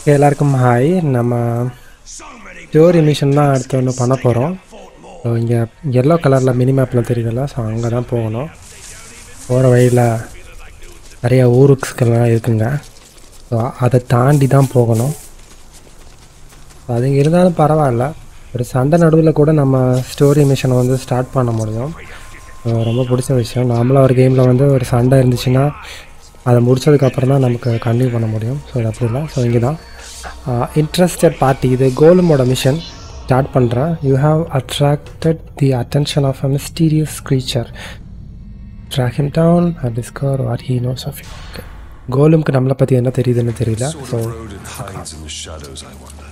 எல்லாருக்கும் ஹாய் நம்ம story mission தான் அடுத்து ஒன்று பண்ண போகிறோம் ஸோ இங்கே எல்லோ கலரில் மினி மேப்பில் தெரியுதுல்ல ஸோ அங்கே தான் போகணும் போகிற வழியில் நிறைய ஊருக்குலாம் இருக்குங்க ஸோ அதை தாண்டி தான் போகணும் அது இங்கே இருந்தாலும் பரவாயில்ல ஒரு சண்டை நடுவில் கூட நம்ம ஸ்டோரி மிஷனை வந்து ஸ்டார்ட் பண்ண முடியும் ஸோ ரொம்ப பிடிச்ச விஷயம் நார்மலாக ஒரு கேமில் வந்து ஒரு சண்டை இருந்துச்சுன்னா அதை முடிச்சதுக்கப்புறம் தான் நமக்கு கண்டினியூ பண்ண முடியும் ஸோ இது அப்படி இல்லை ஸோ இங்கே தான் இன்ட்ரெஸ்டட் பார்ட்டி இது கோலுமோட மிஷன் ஸ்டார்ட் பண்ணுறேன் you have attracted the attention of a mysterious creature track him down and discover what he knows of you Okay. கோலும்க்கு நம்மளை பற்றி என்ன தெரியுதுன்னு தெரியல so Rodent hides in the shadows, I wonder.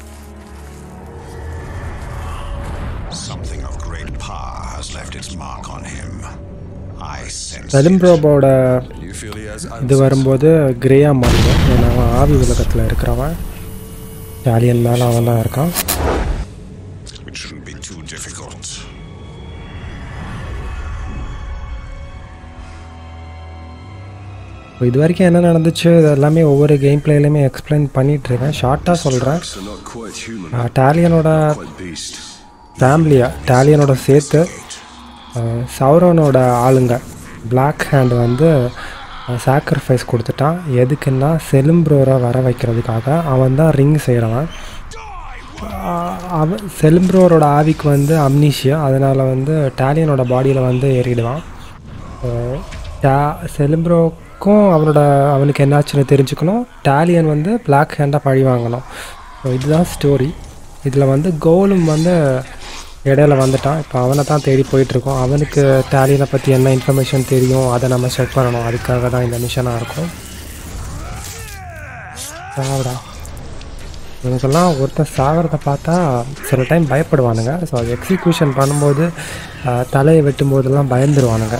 Something of great power has left its mark on him. I sense it. செலிம்ப்ரோபோட You feel he has இது வரும்போது கிரேயாக மாறிடும் ஏன்னா அவன் ஆவி உலகத்தில் இருக்கிறவன் ஜாலியன் மேலே அவன் தான் இருக்கான் It shouldn't be too difficult. இப்போ இது வரைக்கும் என்ன நடந்துச்சு இது எல்லாமே ஒவ்வொரு கேம் பிளேலையுமே எக்ஸ்பிளைன் பண்ணிகிட்ருக்கேன் ஷார்ட்டாக சொல்கிறேன் Tracks are not quite human, டாலியனோட quite beast. ஃபேமிலியை டாலியனோட சேர்த்து அஹ், சௌரவனோட ஆளுங்க பிளாக் ஹேண்ட் வந்து சாக்ரிஃபைஸ் கொடுத்துட்டான் எதுக்குன்னா செலிம்ப்ரோரை வர வைக்கிறதுக்காக அவன் தான் ரிங் செய்கிறவன் அவன் செலிம்ப்ரோரோட ஆவிக்கு வந்து அம்னீஷியா அதனால் வந்து டாலியனோட பாடியில் வந்து ஏறிடுவான் அஹ், டா செலிம்ப்ரோக்கும் அவனோட அவனுக்கு என்னாச்சுன்னு தெரிஞ்சுக்கணும் டாலியன் வந்து பிளாக் ஹேண்டாக பழி வாங்கணும் ஸோ இதுதான் ஸ்டோரி இதில் வந்து கோலும் வந்து இடையில வந்துட்டான் இப்போ அவனை தான் தேடி போயிட்டுருக்கோம் அவனுக்கு டேலியனை பற்றி என்ன இன்ஃபர்மேஷன் தெரியும் அதை நம்ம செக் பண்ணணும் அதுக்காக தான் இந்த மிஷனாக இருக்கும் சாவடா இவனுக்கெல்லாம் ஒருத்தன் சாகிறத பார்த்தா சில டைம் பயப்படுவானுங்க ஸோ அது எக்ஸிக்யூஷன் பண்ணும்போது அஹ், தலையை வெட்டும்போதெல்லாம் பயந்துருவானுங்க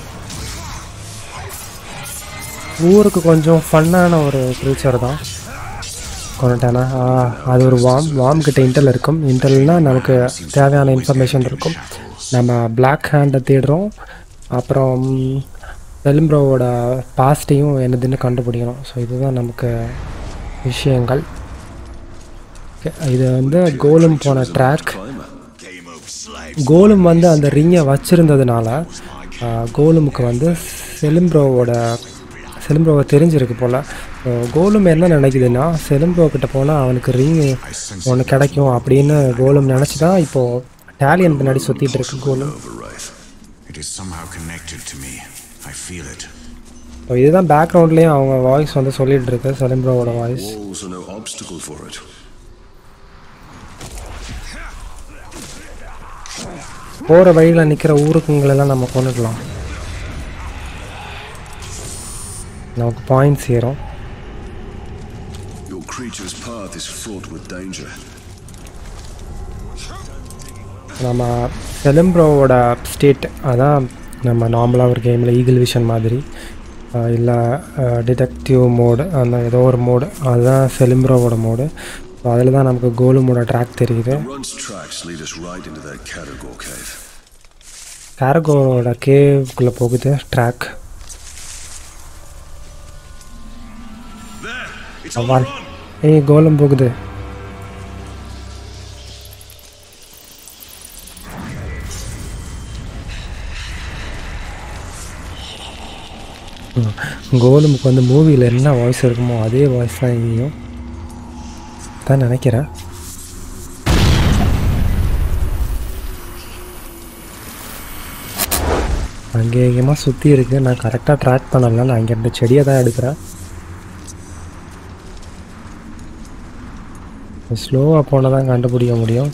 ஊருக்கு கொஞ்சம் ஃபன்னான ஒரு க்ரீச்சர் தான் கொண்டுட்டானா அது ஒரு வாம் வாம் கிட்ட இன்டெல் இருக்கும் இன்டெல்னா நமக்கு தேவையான இன்ஃபர்மேஷன் இருக்கும் நம்ம பிளாக் ஹேண்டை தேடுறோம் அப்புறம் செலிம்ப்ரோவோட பாஸ்ட்டையும் என்னதுன்னு கண்டுபிடிக்கணும் ஸோ இதுதான் நமக்கு விஷயங்கள் Okay, இது வந்து கோலும் போன ட்ராக் கோலும் வந்து அந்த ரிங்கை வச்சிருந்ததுனால கோலுமுக்கு வந்து செலிம்ப்ரோவோட செலிம்ப்ரோவை தெரிஞ்சிருக்கு போல் கோலும் என்ன நினைக்குதுன்னா செலிம்ப்ரோ கிட்ட போனால் அவனுக்கு ரிங் ஒன்று கிடைக்கும் அப்படின்னு கோலும் நினச்சி தான் இப்போது டேலியன் பின்னாடி சுற்றிட்டு இருக்கு கோலும் Overwraith. It is somehow connected to me. I feel it. So இதுதான் பேக்ரவுண்ட்லேயும் அவங்க வாய்ஸ் வந்து சொல்லிட்டு இருக்கு செலிம்ப்ரோவோட voice Walls are no obstacle for it. போகிற வழியில் நிற்கிற ஊருக்குங்களெல்லாம் நம்ம கொண்டுக்கலாம் நமக்கு பாயிண்ட்ஸ் ஏறும் Your creature's path is fraught with danger. நம்ம செலிம்ப்ரோவோட ஸ்டேட் அதான் நம்ம நார்மலாக ஒரு கேமில் ஈகிள் விஷன் மாதிரி இல்லை டிடெக்டிவ் மோடு அந்த ஏதோ ஒரு மோடு அதுதான் செலிம்ப்ரோவோட மோடு ஸோ அதில் தான் நமக்கு கோலுமோட ட்ராக் தெரியுது Runt's tracks lead us right into that Caragor cave. கேரகோவோட கேவ்குள்ளே போகுது ட்ராக் அவ்வான் ஏய் கோலம் போகுது ம். கோலுமுக்கு வந்து மூவியில் என்ன வாய்ஸ் இருக்குமோ அதே வாய்ஸ் தான் இங்கேயும் தான் நினைக்கிறேன் அங்கே எங்கேயுமா சுற்றி இருக்குது நான் கரெக்டாக ட்ராக் பண்ணல நான் இங்கே ரெண்டு செடியை தான் எடுக்கிறேன் ஸ்லோவாக போனால் தான் கண்டுபிடிக்க முடியும்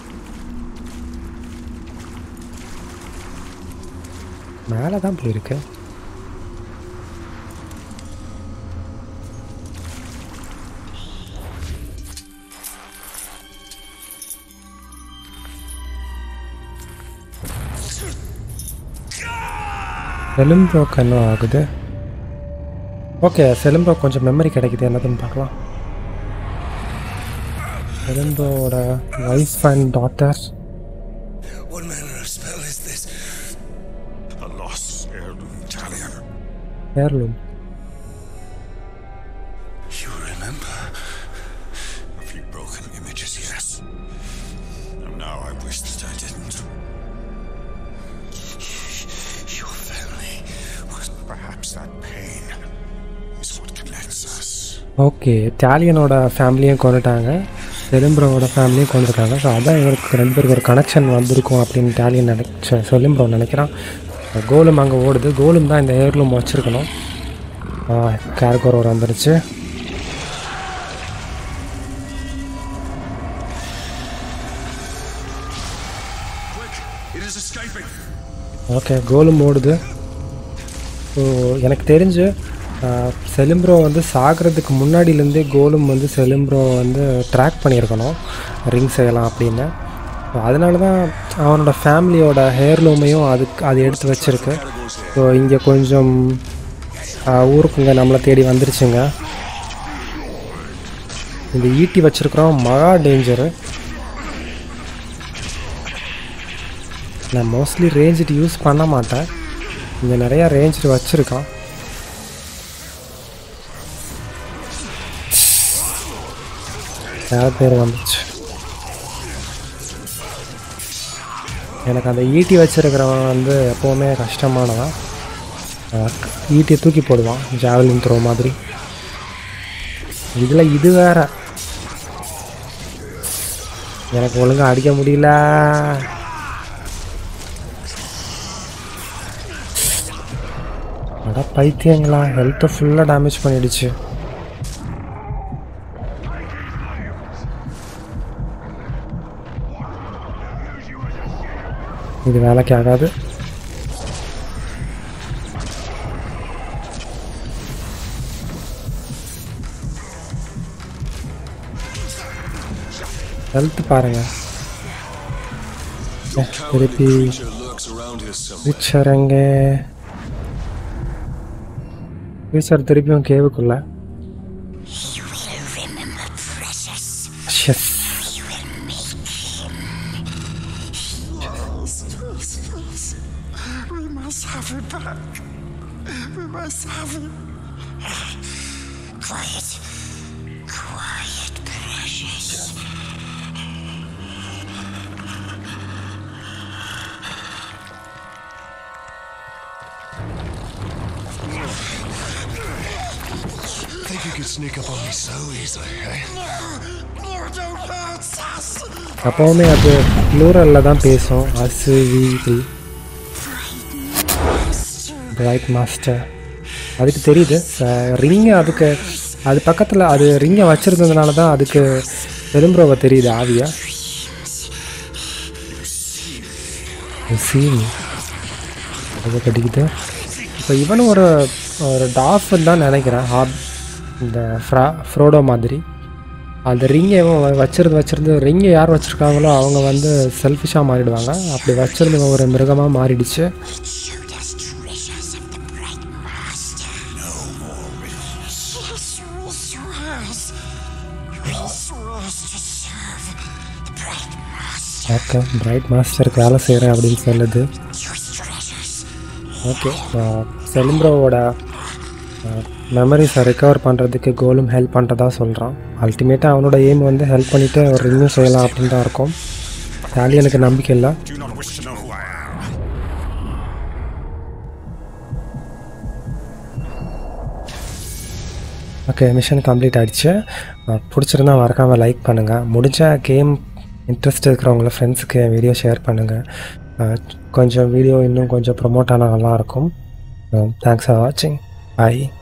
மேலே தான் போயிருக்கு செலிம்ப்ரோக்கு என்ன ஆகுது ஓகே செலிம்ப்ரோ கொஞ்சம் மெமரி கிடைக்குது என்னதுன்னு பார்க்கலாம் செலிம்ப்ரோவோட wife and daughter What manner of spell is this? A lost heirloom talion. Heirloom You remember that I didn't. Your family was perhaps that pain is what connects us. Okay இட்டாலியனோட ஃபேமிலியும் கொண்டுட்டாங்க செலிம்ப்ரோவோட ஃபேமிலியும் கொண்டுருக்காங்க so அதான் இவருக்கு ரெண்டு பேருக்கு ஒரு connection வந்திருக்கும் அப்படின்னு இட்டாலியன் நினைச்ச செலிம்ப்ரோ நினைக்கிறான் கோலும் அங்கே ஓடுது கோலும் தான் இந்த ஏர்லூம் வச்சுருக்கணும் கேரகோரோர் வந்துருச்சு Quick! It is escaping! Okay Gollum ஓடுது ஸோ எனக்கு தெரிஞ்சு செலிம்ப்ரோ வந்து சாகிறதுக்கு முன்னாடியிலேருந்தே கோலும் வந்து செலிம்ப்ரோ வந்து ட்ராக் பண்ணியிருக்கணும் ரிங் செய்யலாம் அப்படின்னு ஸோ அதனால தான் அவனோட ஃபேமிலியோட ஹேர்லூமையும் அதுக்கு அது எடுத்து வச்சிருக்கு ஸோ இங்கே கொஞ்சம் ஆஹ், ஊருக்குங்க நம்மளை தேடி வந்துருச்சுங்க இந்த ஈட்டி வச்சுருக்குறோம் மகா டேஞ்சரு நான் மோஸ்ட்லி ரேஞ்சிட்டு யூஸ் பண்ண மாட்டேன் இங்கே நிறையா ரேஞ்சிட்டு வச்சுருக்கான் வேறு பேர் வந்துச்சு எனக்கு அந்த ஈட்டி வச்சிருக்கிறவன் வந்து எப்போவுமே கஷ்டமானவன் அஹ் ஈட்டியை தூக்கி போடுவான் ஜாவலின் த்ரோ மாதிரி இதில் இது வேற எனக்கு ஒழுங்கா அடிக்க முடியல அட பைத்தியங்களா ஹெல்த்தை ஃபுல்லாக டேமேஜ் பண்ணிடுச்சு இது வேலைக்கு ஆகாது ஹெல்த் பாருங்க ஏ, திருப்பி Creature lurks around here somewhere. ரிச்சர் எங்கே ரிச்சர் திருப்பியும் கேவுக்குள்ள You will remember precious. ஷெஸ் You will make him. Yes, yes, yes. We must have it back. We must have it. Quiet. Quiet, precious. Think you could sneak up on me so easily, eh? No, don't hurt us. அப்போவுமே அது ப்ளூரலில் தான் பேசும் அசு we we bright master அதுக்கு தெரியுது ரிங்கை அதுக்கு அது பக்கத்தில் அது ரிங்கை வச்சுருந்ததுனால தான் அதுக்கு பெரும்புறவை தெரியுது ஆவியா சீனி அது கடிக்குது இப்போ இவனும் ஒரு ஒரு டாஃப்னு தான் நினைக்கிறேன் ஹாப் இந்த ஃப்ரா ஃப்ரோடோ மாதிரி அந்த ரிங்கை இவன் வச்சிருந்து வச்சிருந்து ரிங்கை யார் வச்சுருக்காங்களோ அவங்க வந்து செல்ஃபிஷாக மாறிடுவாங்க அப்படி வச்சிருந்து ஒரு மிருகமாக மாறிடுச்சு Showed us treasures of the Bright Master. No more rings. Yes, Reese was. Reese was to serve the Bright Master. Okay Bright மாஸ்டருக்கு வேலை செய்கிறேன் அப்படின்னு சொல்லுது Use treasures. ஓகே செலிம்ப்ரோவோட மெமரிஸை ரெக்கவர் பண்ணுறதுக்கு கோலும் ஹெல்ப் பண்ணுறதா சொல்கிறான் அல்டிமேட்டாக அவனோட எய்ம் வந்து ஹெல்ப் பண்ணிவிட்டு ஒரு ரிவ்யூ செய்யலாம் அப்படின்னு தான் இருக்கும் தாலி எனக்கு நம்பிக்கை இல்லை Do not wish to know who I am. Okay mission complete ஆகிடுச்சு பிடிச்சிருந்தா மறக்காமல் லைக் பண்ணுங்கள் முடிஞ்ச கேம் இன்ட்ரெஸ்ட் இருக்கிறவங்கள ஃப்ரெண்ட்ஸுக்கு வீடியோ ஷேர் பண்ணுங்கள் கொஞ்சம் வீடியோ இன்னும் கொஞ்சம் ப்ரொமோட் ஆனால் நல்லாயிருக்கும் தேங்க்ஸ் ஃபார் வாட்சிங் பாய்